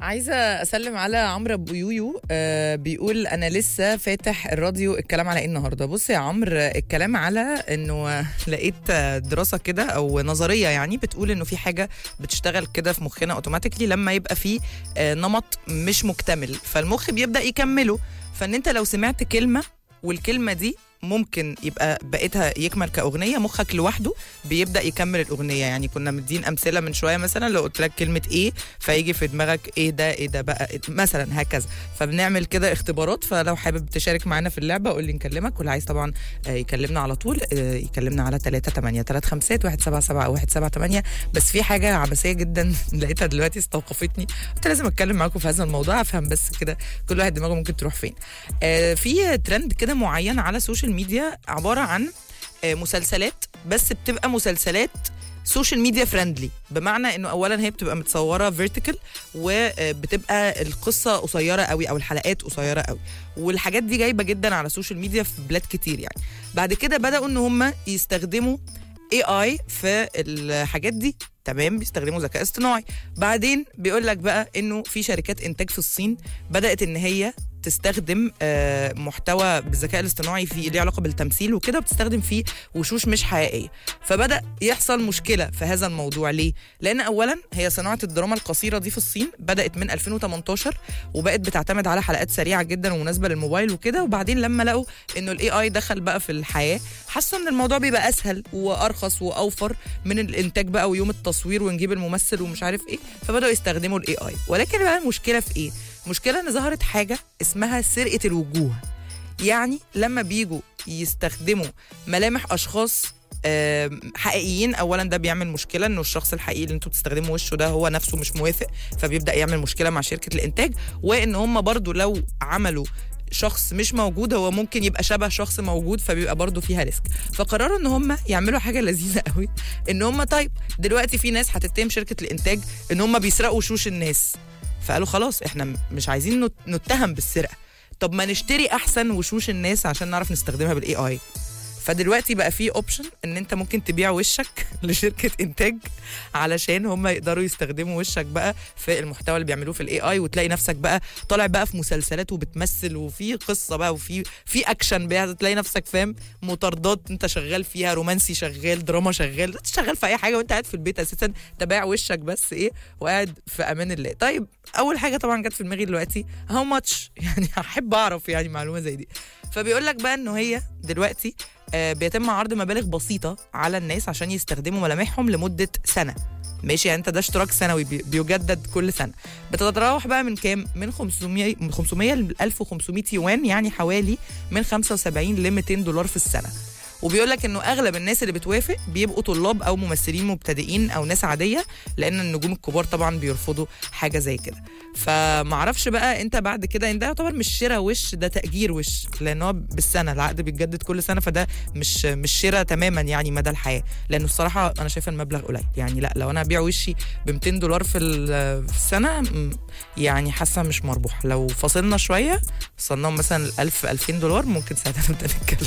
عايزه اسلم على عمرو ابو يويو آه بيقول انا لسه فاتح الراديو الكلام على ايه النهارده بص يا عمرو الكلام على انه آه، لقيت آه، دراسه كده او نظريه يعني بتقول انه في حاجه بتشتغل كده في مخنا اوتوماتيكلي لما يبقى في آه نمط مش مكتمل فالمخ بيبدا يكمله فان انت لو سمعت كلمه والكلمه دي ممكن يبقى بقيتها يكمل كاغنيه مخك لوحده بيبدا يكمل الاغنيه يعني كنا مدين امثله من شويه مثلا لو قلت لك كلمه ايه فيجي في دماغك ايه ده ايه ده بقى إيه مثلا هكذا فبنعمل كده اختبارات فلو حابب تشارك معانا في اللعبه قول لي نكلمك واللي عايز طبعا آه، يكلمنا على طول آه، يكلمنا على 3 8 3 5 1 7 7 1 7 8 بس في حاجه عبثيه جدا لقيتها دلوقتي استوقفتني قلت لازم اتكلم معاكم في هذا الموضوع افهم بس كده كل واحد دماغه ممكن تروح فين آه، في ترند كده معين على السوشيال ميديا عباره عن آه، مسلسلات بس بتبقى مسلسلات سوشيال ميديا فريندلي بمعنى انه اولا هي بتبقى متصوره فيرتيكال وبتبقى القصه قصيره قوي او الحلقات قصيره قوي والحاجات دي جايبه جدا على السوشيال ميديا في بلاد كتير يعني بعد كده بداوا ان هم يستخدموا اي اي في الحاجات دي تمام بيستخدموا ذكاء اصطناعي بعدين بيقول لك بقى انه في شركات انتاج في الصين بدات ان هي تستخدم آه، محتوى بالذكاء الاصطناعي في ليه علاقه بالتمثيل وكده بتستخدم فيه وشوش مش حقيقيه فبدا يحصل مشكله في هذا الموضوع ليه لان اولا هي صناعه الدراما القصيره دي في الصين بدات من 2018 وبقت بتعتمد على حلقات سريعه جدا ومناسبه للموبايل وكده وبعدين لما لقوا انه الاي اي دخل بقى في الحياه حسوا ان الموضوع بيبقى اسهل وارخص واوفر من الانتاج بقى ويوم التصوير ونجيب الممثل ومش عارف ايه فبداوا يستخدموا الاي اي ولكن بقى المشكله في ايه المشكله ان ظهرت حاجه اسمها سرقه الوجوه يعني لما بيجوا يستخدموا ملامح اشخاص آم، حقيقيين اولا ده بيعمل مشكله انه الشخص الحقيقي اللي انتوا بتستخدموا وشه ده هو نفسه مش موافق فبيبدا يعمل مشكله مع شركه الانتاج وان هم برضو لو عملوا شخص مش موجود هو ممكن يبقى شبه شخص موجود فبيبقى برضو فيها ريسك فقرروا ان هم يعملوا حاجه لذيذه قوي ان هم طيب دلوقتي في ناس هتتهم شركه الانتاج ان هم بيسرقوا وشوش الناس فقالوا خلاص احنا م- مش عايزين نت- نتهم بالسرقه طب ما نشتري احسن وشوش الناس عشان نعرف نستخدمها بالاي اي فدلوقتي بقى في اوبشن ان انت ممكن تبيع وشك لشركه انتاج علشان هم يقدروا يستخدموا وشك بقى في المحتوى اللي بيعملوه في الاي اي وتلاقي نفسك بقى طالع بقى في مسلسلات وبتمثل وفي قصه بقى وفي في اكشن بقى تلاقي نفسك فاهم مطاردات انت شغال فيها رومانسي شغال دراما شغال انت شغال في اي حاجه وانت قاعد في البيت اساسا تباع وشك بس ايه وقاعد في امان الله طيب اول حاجه طبعا جت في دماغي دلوقتي هاو ماتش يعني احب اعرف يعني معلومه زي دي فبيقول لك بقى انه هي دلوقتي آه، بيتم عرض مبالغ بسيطه على الناس عشان يستخدموا ملامحهم لمده سنه ماشي يعني انت ده اشتراك سنوي بي- بيجدد كل سنه بتتراوح بقى من كام من 500 من 500 ل 1500 يوان يعني حوالي من 75 ل 200 دولار في السنه وبيقول لك انه اغلب الناس اللي بتوافق بيبقوا طلاب او ممثلين مبتدئين او ناس عاديه لان النجوم الكبار طبعا بيرفضوا حاجه زي كده فمعرفش بقى انت بعد كده انت يعتبر مش شراء وش ده تاجير وش لان هو بالسنه العقد بيتجدد كل سنه فده مش مش شراء تماما يعني مدى الحياه لانه الصراحه انا شايفه المبلغ قليل يعني لا لو انا ابيع وشي ب 200 دولار في ال- في السنه م، يعني حاسه مش مربوح لو فاصلنا شويه وصلناهم مثلا 1000 2000 دولار ممكن ساعتها نبدا نتكلم